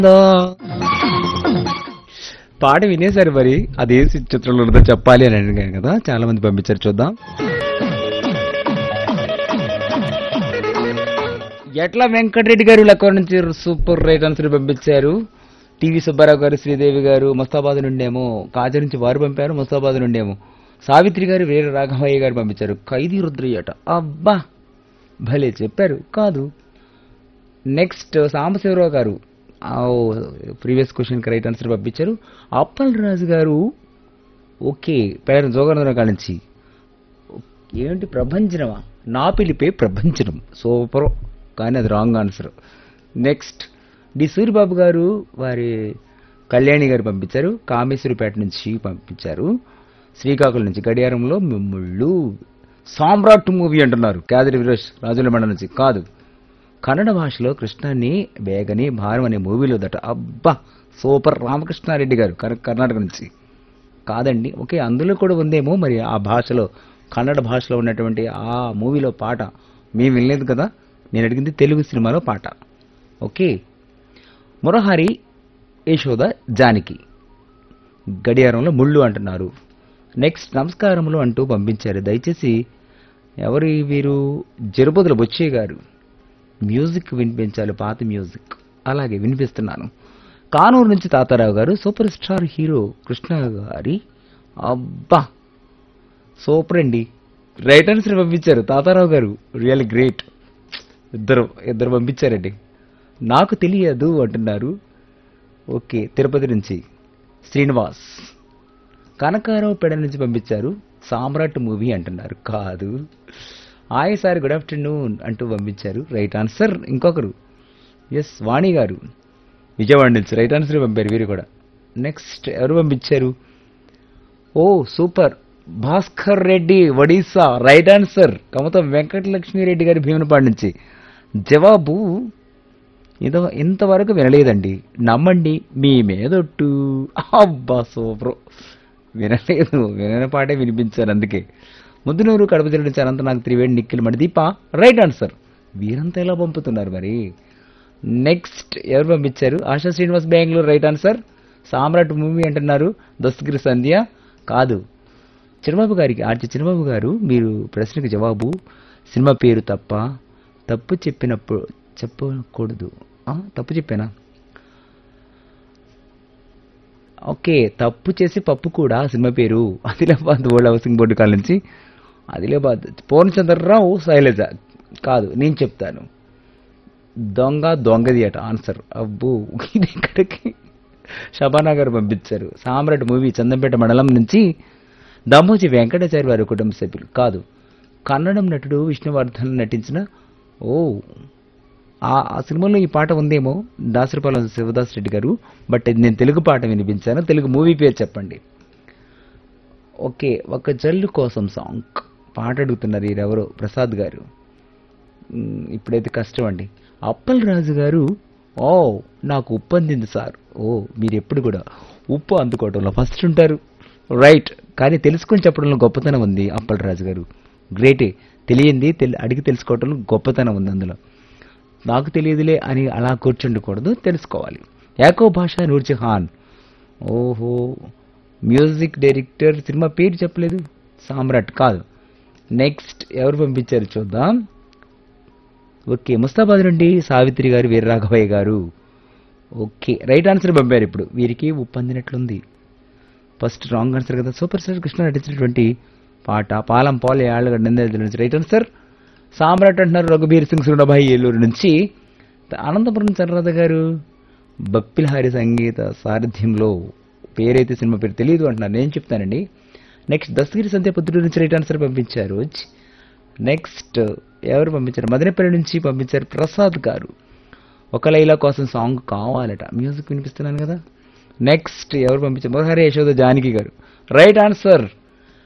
పాట వినేశారు మరి అది ఏ చిత్రంలో ఉన్నదో చెప్పాలి అని అడిగాను కదా చాలా మంది పంపించారు చూద్దాం ఎట్లా వెంకటరెడ్డి గారు లక్కవరం నుంచి సూపర్ రైట్ ఆన్సర్ పంపించారు టీవీ సుబ్బారావు గారు శ్రీదేవి గారు ముస్తాబాద్ నుండేమో కాజా నుంచి వారు పంపారు ముస్తాబాద్ నుండేమో సావిత్రి గారు వీర రాఘవయ్య గారు పంపించారు ఖైదీ రుద్రయ్యట అబ్బా భలే చెప్పారు కాదు నెక్స్ట్ సాంబశివరావు గారు ప్రీవియస్ క్వశ్చన్కి రైట్ ఆన్సర్ పంపించారు అప్పల్ రాజు గారు ఓకే పేరు జోగనందన కాడ నుంచి ఏంటి ప్రభంజనమా నా పిలిపే ప్రభంజనం సూపర్ కానీ అది wrong answer next D Suribabu garu వారి కళ్యాణి గారు పంపించారు కామేశ్వరిపేట నుంచి పంపించారు శ్రీకాకుళం నుంచి గడియారంలో మిమ్ముళ్ళు సామ్రాట్ మూవీ అంటున్నారు కేదరి వీరేష్ రాజుల మండలం నుంచి కాదు కన్నడ భాషలో కృష్ణాన్ని బేగని భారం అనే మూవీలో దట అబ్బా సూపర్ రామకృష్ణారెడ్డి గారు కర్- కర్ణాటక నుంచి కాదండి ఓకే అందులో కూడా ఉందేమో మరి ఆ భాషలో కన్నడ భాషలో ఉన్నటువంటి ఆ మూవీలో పాట మేము వినలేదు కదా నేను అడిగింది తెలుగు సినిమాలో పాట ఓకే మురహరి యశోద జానకి గడియారంలో ముళ్ళు అంటున్నారు నెక్స్ట్ నమస్కారములు అంటూ పంపించారు దయచేసి ఎవరి వీరు జరుపతుల బొచ్చయ్య గారు మ్యూజిక్ వినిపించాలి పాత మ్యూజిక్ అలాగే వినిపిస్తున్నాను కానూరు నుంచి తాతారావు గారు సూపర్ స్టార్ హీరో కృష్ణ గారి అబ్బా సూపర్ అండి రైట్ ఆన్సర్ పంపించారు తాతారావు గారు రియల్ గ్రేట్ ఇద్దరు ఇద్దరు పంపించారండి నాకు తెలియదు అంటున్నారు ఓకే తిరుపతి నుంచి శ్రీనివాస్ కనకారావు పెడ నుంచి పంపించారు సామ్రాట్ మూవీ అంటున్నారు కాదు హాయ్ సార్ గుడ్ ఆఫ్టర్నూన్ అంటూ పంపించారు రైట్ ఆన్సర్ ఇంకొకరు ఎస్ వాణి గారు విజయవాడ నుంచి రైట్ ఆన్సర్ పంపారు వీరు కూడా నెక్స్ట్ ఎవరు పంపించారు ఓ super Bhaskar Reddy Odisha right answer Kamatham Venkatalakshmireddy గారి భీమనపాడు నుంచి జవాబు ఇదో ఇంతవరకు వినలేదండి నమ్మండి మీ మీదొట్టు అబ్బా సూపర్ వినలేదు వినని పాటే వినిపించారు అందుకే ముద్దునూరు కడప జిల్లా నుంచి అనంత నాకు త్రివేణి నిఖిల్ మణిదీప రైట్ ఆన్సర్ వీరంతా ఎలా పంపుతున్నారు మరి నెక్స్ట్ ఎవరు పంపించారు Asha Srinivas Bengaluru right answer Samrat movie అంటున్నారు దస్తగిరి సంధ్య కాదు చిరబాబు గారికి ఆర్చి చిరబాబు గారు మీరు ప్రశ్నకు జవాబు సినిమా పేరు తప్ప తప్పు చెప్పినప్పుడు చెప్పకూడదు ఆ, తప్పు చెప్పానా ఓకే తప్పు చేసి పప్పు కూడా సినిమా పేరు ఆదిలాబాద్ ఓల్డ్ హౌసింగ్ బోర్డు కాల నుంచి ఆదిలాబాద్ పూర్ణచంద్రరావు శైలజ కాదు నేను చెప్తాను దొంగ దొంగది అట ఆన్సర్ అబ్బో ఇది ఇక్కడికి షబానా గారు పంపించారు సామ్రాట్ మూవీ చందంపేట మండలం నుంచి దమ్మోజి వెంకటాచారి వారి కుటుంబ సభ్యులు కాదు కన్నడం నటుడు విష్ణువర్ధన్ నటించిన ఓ ఆ ఆ సినిమాలో ఈ పాట ఉందేమో దాసరిపాలెం శివదాస్ రెడ్డి గారు బట్ ఇది నేను తెలుగు పాట వినిపించాను తెలుగు మూవీ పేరు చెప్పండి ఓకే ఒక జల్లు కోసం సాంగ్ పాట అడుగుతున్నారు ఈరెవరో ప్రసాద్ గారు మ్, ఇప్పుడైతే కష్టం అండి అప్పల్ రాజు గారు ఓ నాకు ఉప్పు అందింది సార్ ఓ మీరు ఎప్పుడు కూడా ఉప్పు అందుకోవడంలో ఫస్ట్ ఉంటారు రైట్ కానీ తెలుసుకొని చెప్పడంలో గొప్పతనం ఉంది అప్పల్ రాజు గారు గ్రేటే తెలియంది తెలి అడిగి తెలుసుకోవడంలో గొప్పతనం ఉంది అందులో నాకు తెలియదులే అని అలా కూర్చుండకూడదు తెలుసుకోవాలి యాకో భాష నూర్జహాన్ ఓహో మ్యూజిక్ డైరెక్టర్ సినిమా పేరు చెప్పలేదు సామ్రాట్ కాదు నెక్స్ట్ ఎవరు పంపించారు చూద్దాం ఓకే ముస్తాబాద్ నుండి సావిత్రి గారు వీరరాఘవయ్య గారు ఓకే రైట్ ఆన్సర్ పంపారు ఇప్పుడు వీరికి ఉప్పందినట్లుంది ఫస్ట్ రాంగ్ ఆన్సర్ కదా సూపర్ స్టార్ కృష్ణ నటించినటువంటి పాట పాలం పాలే ఆళ్ళగడ్డ నంద్యాల నుంచి రైట్ ఆన్సర్ సామ్రాట్ అంటున్నారు రఘుబీర్ సింగ్ సుండభాయి ఏలూరు నుంచి అనంతపురం చంద్రరాధ గారు బప్పిలహారి సంగీత సారథ్యంలో పేరైతే సినిమా పేరు తెలియదు అంటున్నారు నేను చెప్తానండి నెక్స్ట్ దస్తగిరి సంధ్య పుత్రుడు నుంచి రైట్ ఆన్సర్ పంపించారు నెక్స్ట్ ఎవరు పంపించారు మదనపల్లి నుంచి పంపించారు ప్రసాద్ గారు ఒక లైలా కోసం సాంగ్ కావాలట మ్యూజిక్ వినిపిస్తున్నాను కదా నెక్స్ట్ ఎవరు పంపించారు మురహరి యశోద జానకి గారు రైట్ ఆన్సర్